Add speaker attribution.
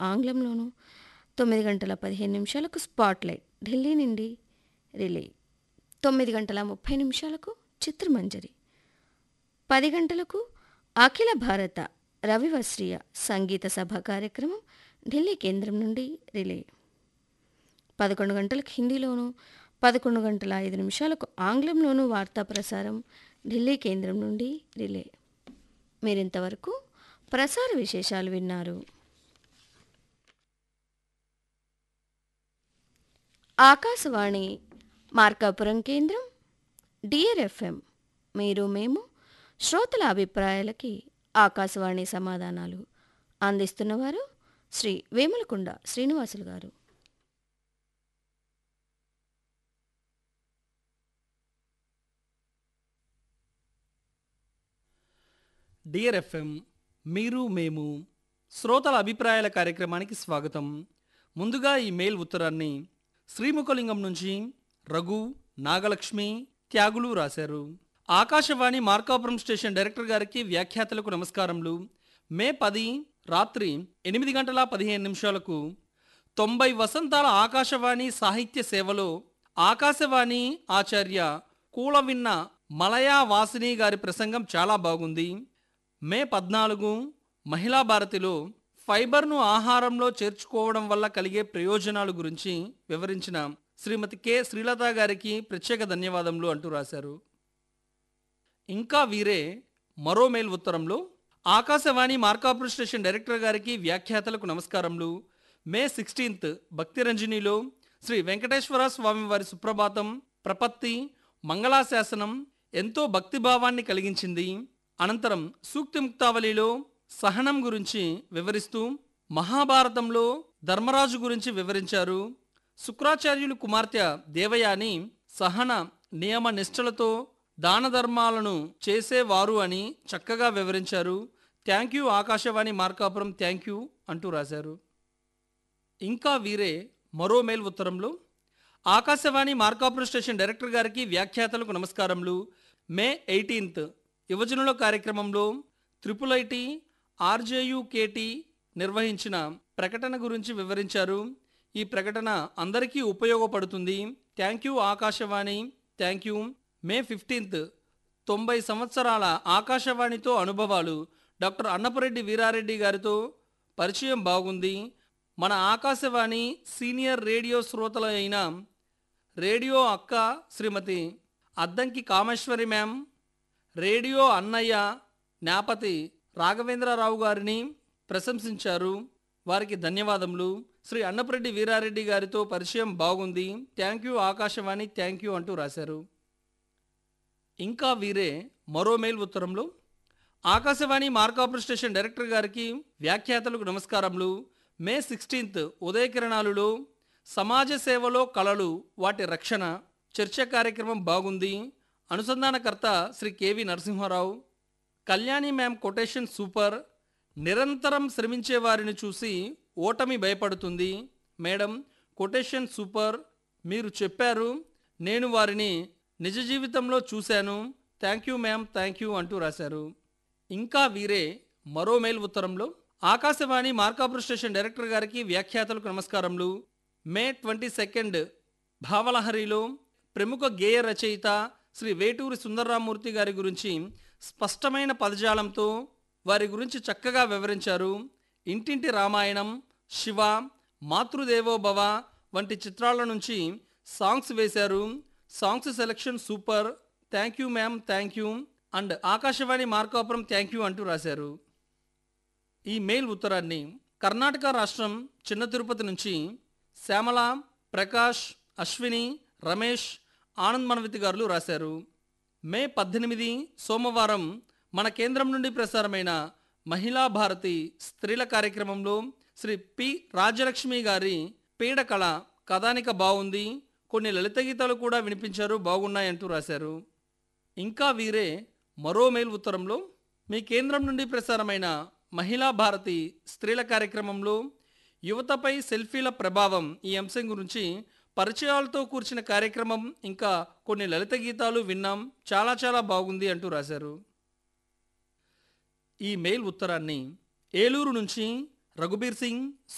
Speaker 1: ఆంగ్లంలోను తొమ్మిది గంటల పదిహేను నిమిషాలకు స్పాట్లైట్ ఢిల్లీ నుండి రిలే తొమ్మిది గంటల ముప్పై నిమిషాలకు చిత్రమంజరి పది గంటలకు అఖిల భారత రవివశ్రీయ సంగీత సభ కార్యక్రమం ఢిల్లీ కేంద్రం నుండి రిలే పదకొండు గంటలకు హిందీలోను పదకొండు గంటల ఐదు నిమిషాలకు ఆంగ్లంలోనూ వార్తా ప్రసారం ఢిల్లీ కేంద్రం నుండి రిలే మీరింతవరకు ప్రసార విశేషాలు విన్నారు ఆకాశవాణి మార్కాపురం కేంద్రం డియర్ ఎఫ్ఎం మీరు మేము శ్రోతల అభిప్రాయాలకి ఆకాశవాణి సమాధానాలు అందిస్తున్నవారు శ్రీ వేములకొండ శ్రీనివాసులు గారు
Speaker 2: డియర్ ఎఫ్ఎం మీరు మేము శ్రోతల అభిప్రాయాల కార్యక్రమానికి స్వాగతం ముందుగా ఈ మెయిల్ ఉత్తరాన్ని శ్రీముఖలింగం నుంచి రఘు నాగలక్ష్మి త్యాగులు రాశారు ఆకాశవాణి మార్కాపురం స్టేషన్ డైరెక్టర్ గారికి వ్యాఖ్యాతలకు నమస్కారములు మే పది రాత్రి ఎనిమిది గంటల పదిహేను నిమిషాలకు తొంభై వసంతాల ఆకాశవాణి సాహిత్య సేవలో ఆకాశవాణి ఆచార్య కూలవిన్న మలయా వాసిని గారి ప్రసంగం చాలా బాగుంది మే పద్నాలుగు మహిళా భారతిలో ఫైబర్ను ఆహారంలో చేర్చుకోవడం వల్ల కలిగే ప్రయోజనాల గురించి వివరించిన శ్రీమతి కె శ్రీలత గారికి ప్రత్యేక ధన్యవాదములు అంటూ రాశారు ఇంకా వీరే మరో మెయిల్ ఉత్తరంలో ఆకాశవాణి మార్కాపురం స్టేషన్ డైరెక్టర్ గారికి వ్యాఖ్యాతలకు నమస్కారములు మే సిక్స్టీన్త్ భక్తిరంజనిలో శ్రీ వెంకటేశ్వర స్వామి వారి సుప్రభాతం ప్రపత్తి మంగళాశాసనం ఎంతో భక్తిభావాన్ని కలిగించింది అనంతరం సూక్తి ముక్తావళిలో సహనం గురించి వివరిస్తూ మహాభారతంలో ధర్మరాజు గురించి వివరించారు శుక్రాచార్యులు కుమార్తె దేవయాని సహన నియమ నిష్ఠలతో దాన ధర్మాలను చేసేవారు అని చక్కగా వివరించారు thank you Akashvani Markapuram thank you అంటూ రాశారు ఇంకా వీరే మరో మెయిల్ ఉత్తరంలో ఆకాశవాణి మార్కాపురం స్టేషన్ డైరెక్టర్ గారికి వ్యాఖ్యాతలకు నమస్కారములు మే ఎయిటీన్త్ యువజనుల కార్యక్రమంలో త్రిపుల్ ఐటి ఆర్జేయుకేటి నిర్వహించిన ప్రకటన గురించి వివరించారు ఈ ప్రకటన అందరికీ ఉపయోగపడుతుంది thank you Akashvani thank you May fifteenth తొంభై సంవత్సరాల ఆకాశవాణితో అనుభవాలు డాక్టర్ అన్నపరెడ్డి వీరారెడ్డి గారితో పరిచయం బాగుంది మన ఆకాశవాణి సీనియర్ రేడియో శ్రోతల అయిన రేడియో అక్క శ్రీమతి అద్దంకి కామేశ్వరి మ్యామ్ రేడియో అన్నయ్య జ్ఞాపతి రాఘవేంద్రరావు గారిని ప్రశంసించారు వారికి ధన్యవాదములు శ్రీ అన్నపరెడ్డి వీరారెడ్డి గారితో పరిచయం బాగుంది thank you Akashvani thank you అంటూ రాశారు ఇంకా వీరే మరో మెయిల్ ఉత్తరంలో ఆకాశవాణి మార్కాపురం స్టేషన్ డైరెక్టర్ గారికి వ్యాఖ్యాతలకు నమస్కారములు మే సిక్స్టీన్త్ ఉదయకిరణాలులో సమాజ సేవలో కళలు వాటి రక్షణ చర్చ కార్యక్రమం బాగుంది అనుసంధానకర్త Shri KV Narasimharao Kalyani ma'am quotation super నిరంతరం శ్రమించే వారిని చూసి ఓటమి భయపడుతుంది మేడం కొటేషన్ సూపర్ మీరు చెప్పారు నేను వారిని నిజ జీవితంలో చూశాను thank you ma'am thank you అంటూ రాశారు ఇంకా వీరే మరో మెయిల్ ఉత్తరంలో ఆకాశవాణి మార్కాపురం స్టేషన్ డైరెక్టర్ గారికి వ్యాఖ్యాతలకు నమస్కారములు మే ట్వంటీ సెకండ్ భావలహరిలో ప్రముఖ గేయ రచయిత శ్రీ వేటూరి సుందర్రామూర్తి గారి గురించి స్పష్టమైన పదజాలంతో వారి గురించి చక్కగా వివరించారు ఇంటింటి రామాయణం శివ మాతృదేవోభవ వంటి చిత్రాల నుంచి సాంగ్స్ వేశారు songs selection super thank you ma'am thank you and Akashvani Markapuram thank you అంటూ రాశారు ఈ మెయిల్ ఉత్తరాన్ని కర్ణాటక రాష్ట్రం చిన్న తిరుపతి నుంచి శ్యామల ప్రకాష్ అశ్విని రమేష్ ఆనంద్ మనవితి గారులు రాశారు మే పద్దెనిమిది సోమవారం మన కేంద్రం నుండి ప్రసారమైన మహిళా భారతి స్త్రీల కార్యక్రమంలో శ్రీ పి రాజ్యలక్ష్మి గారి పీడకళ కథానిక బాగుంది కొన్ని లలిత గీతాలు కూడా వినిపించారు బాగున్నాయంటూ రాశారు ఇంకా వీరే మరో మెయిల్ ఉత్తరంలో మీ కేంద్రం నుండి ప్రసారమైన మహిళా భారతి స్త్రీల కార్యక్రమంలో యువతపై సెల్ఫీల ప్రభావం ఈ అంశం గురించి పరిచయాలతో కూర్చిన కార్యక్రమం ఇంకా కొన్ని లలిత గీతాలు విన్నాం చాలా చాలా బాగుంది అంటూ రాశారు ఈ మెయిల్ ఉత్తరాన్ని ఏలూరు నుంచి రఘుబీర్ సింగ్